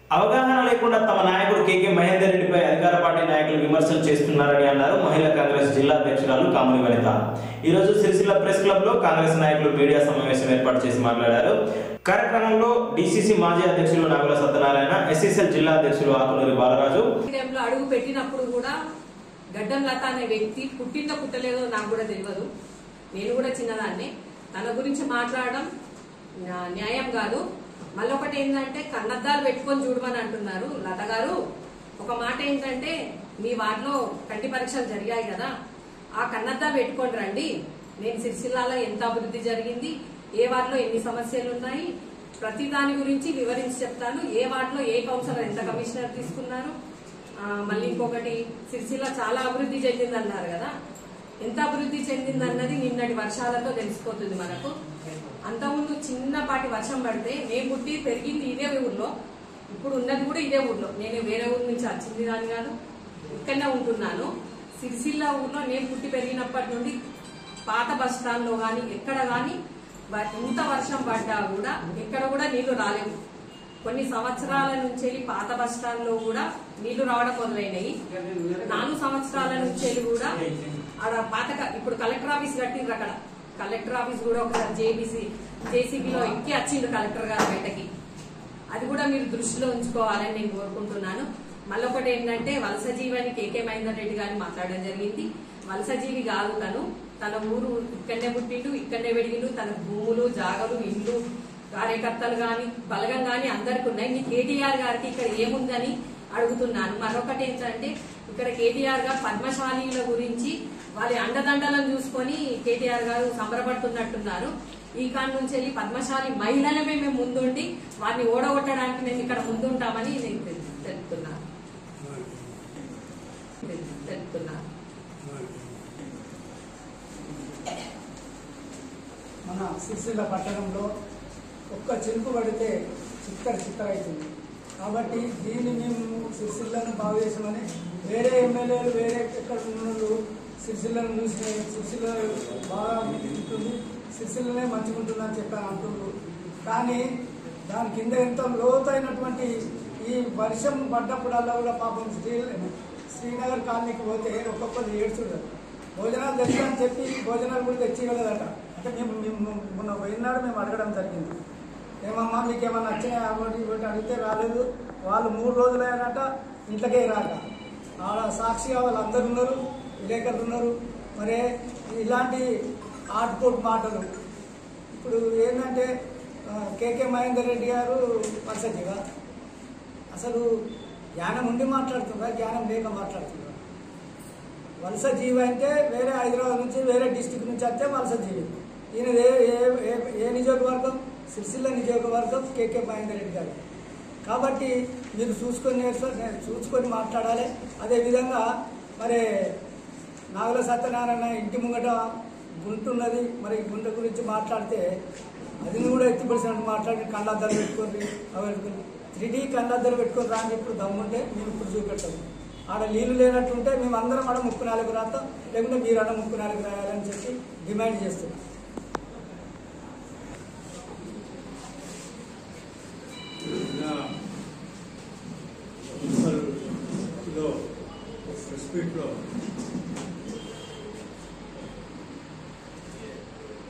అవగాహన లేకుండా తమ నాయకుడు కేకే మహేందర్ రెడ్డిపై అధికార పార్టీ నాయకులు విమర్శలు చేస్తున్నారని అన్నారు మహిళా కాంగ్రెస్ జిల్లా అధ్యక్షురాలు కాముని వనిత ఈ రోజు సిరిసిల్ల ప్రెస్ క్లబ్ లో కాంగ్రెస్ నాయకులు మీడియా సమావేశం ఏర్పాటు చేసి మాట్లాడారు కార్యక్రమంలో డిసిసి మాజీ అధ్యక్షులు నాగుల సత్యనారాయణ ఎస్ఎస్ఎల్ జిల్లా అధ్యక్షులు ఆకునూరి బాలరాజు లో అడుగు పెట్టినప్పుడు కూడా గడ్డం లత అనే వ్యక్తి పుట్టిందో పుట్టలేదో నాకు కూడా తెలియదు నేను కూడా చిన్నదాన్ని తన గురించి మాట్లాడడం న్యా- న్యాయం కాదు మళ్ళొకటి ఏంటంటే కన్నద్దాలు పెట్టుకొని చూడమని అంటున్నారు లత గారు ఒక మాట ఏంటంటే మీ వార్డులో కంటి పరీక్షలు జరిగాయి కదా ఆ కన్నద్దాలు పెట్టుకొని రండి నేను సిరిసిల్లాలో ఎంత అభివృద్ధి జరిగింది ఏ వార్డులో ఎన్ని సమస్యలు ఉన్నాయి ప్రతి దాని గురించి వివరించి చెప్తాను ఏ వార్డులో ఏ కౌన్సిలర్ ఎంత కమిషనర్ తీసుకున్నారు ఆ, మళ్ళీ ఇంకొకటి సిరిసిల్ల చాలా అభివృద్ధి చెందింది అన్నారు కదా ఎంత అభివృద్ధి చెందింది అన్నది నిన్నటి వర్షాలతో తెలిసిపోతుంది మనకు అంతకుముందు చిన్నపాటి వర్షం పడితే నేను పుట్టి పెరిగింది ఇదే ఊర్లో ఇప్పుడు ఉన్నది కూడా ఇదే ఊర్లో నేను వేరే ఊరు నుంచి వచ్చింది దాని కాదు ఇక్కడనే ఉంటున్నాను సిరిసిల్ల ఊర్లో నేను పుట్టి పెరిగినప్పటి నుండి పాత బస్ స్టాండ్ లో గాని ఎక్కడ గాని వ- ఎంత వర్షం పడ్డా కూడా ఎక్కడ కూడా నీళ్లు రాలేవు కొన్ని సంవత్సరాల నుంచి వెళ్ళి పాత బస్ స్టాండ్ లో కూడా నీళ్లు రావడం మొదలైనవి నాలుగు సంవత్సరాల నుంచి వెళ్ళి కూడా ఆడ పాత క- ఇప్పుడు కలెక్టర్ ఆఫీస్ కట్టిండ్రు అక్కడ కలెక్టర్ ఆఫీస్ కూడా ఒకసారి జేబీసీ జేసీబీలో ఎక్కి వచ్చిండు కలెక్టర్ గారు బయటకి అది కూడా మీరు దృష్టిలో ఉంచుకోవాలని నేను కోరుకుంటున్నాను మళ్ళొకటి ఏంటంటే వలస జీవని కేకే మహేందర్ రెడ్డి గారిని మాట్లాడడం జరిగింది వలస జీవి కాదు తను తన ఊరు ఇక్కడనే పుట్టిండు ఇక్కడనే పెరిగిండు తన భూములు జాగలు ఇల్లు కార్యకర్తలు గాని బలగం గాని అందరికి ఉన్నాయి నీ కేటీఆర్ గారికి ఇక్కడ ఏముందని అడుగుతున్నాను మరొకటి ఏంటంటే ఇక్కడ కేటీఆర్ గారు పద్మశాలీల గురించి వారి అండదండలను చూసుకొని కేటీఆర్ గారు సంబరపడుతున్నట్టున్నారు ఈ కాడి నుంచి వెళ్ళి పద్మశాలి మహిళలమే మేము ముందుండి వారిని ఓడగొట్టడానికి మేము ఇక్కడ ముందుంటామని నేను తెలు- తెలుపుతున్నాను తెలు- తెలుపుతున్నాను మన సిరిసిల్ల పట్టణంలో ఒక్క చినుకు పడితే చిక్కర చిక్కర అవుతుంది కాబట్టి దీన్ని మేము సిరిసిల్లను బాగు చేసామని వేరే ఎమ్మెల్యేలు వేరే ఎక్కడ ఉన్నోళ్ళు సిరిసిల్లను చూసి సిరిసిల్ల బాగా ఉంటుంది సిరిసిల్లనే మంచిగుంటుందని చెప్పి అంటున్నారు కానీ దాని కింద ఎంత లోతైనటువంటి ఈ వర్షం పడ్డప్పుడల్లా కూడా పాపం శ్రీ శ్రీనగర్ కాలనీకి పోతే ఒక్కొక్కరు ఏడ్చుండదు భోజనాలు తెచ్చని చెప్పి భోజనాలు కూడా తెచ్చిగలదట అంటే మేము మేము మొన్న పోయినాడు మేము అడగడం జరిగింది ఏమమ్మా మీకు ఏమన్నా వచ్చినాయి అటువంటి ఇటువంటి అడిగితే రాలేదు వాళ్ళు మూడు రోజులు అయినట ఇంట్లోకే రాక ఆడ సాక్షిగా వాళ్ళు అందరు ఉన్నారు విలేకరులు ఉన్నారు మరి ఇలాంటి ఆటుపోటు మాటలు ఇప్పుడు ఏంటంటే ఆ, కేకే మహేందర్ రెడ్డి గారు పర్సెంట్గా అసలు జ్ఞానం ఉండి మాట్లాడుతుందా జ్ఞానం లేక మాట్లాడుతుందా వలస జీవి అంటే వేరే హైదరాబాద్ నుంచి వేరే డిస్టిక్ నుంచి వస్తే వలస జీవి ఈయన ఏ ఏ- ఏ- ఏ నియోజకవర్గం సిరిసిల్ల నియోజకవర్గం కేకే మహేందర్ రెడ్డి గారు కాబట్టి మీరు చూసుకొని నేర్చు- నే- చూసుకొని మాట్లాడాలి అదేవిధంగా మరి నాగుల సత్యనారాయణ ఇంటి ముంగట గుంట ఉన్నది మరి గుంట గురించి మాట్లాడితే అది కూడా ఎత్తిపడిసినట్టు మాట్లాడి కళ్ళద్దరు పెట్టుకొని అవి పెట్టుకొని త్రీ కళ్ళద్దరు పెట్టుకొని రాని ఇప్పుడు దమ్ముంటే మేము ఇప్పుడు చూపెట్టాము ఆడ నీళ్లు లేనట్టుంటే మేము అందరం ఆడ ముక్కు నాలుగు రాస్తాం లేకుంటే మీరు ఆడ ముక్కు నాలుగు రాయాలని చెప్పి డిమాండ్ చేస్తున్నాం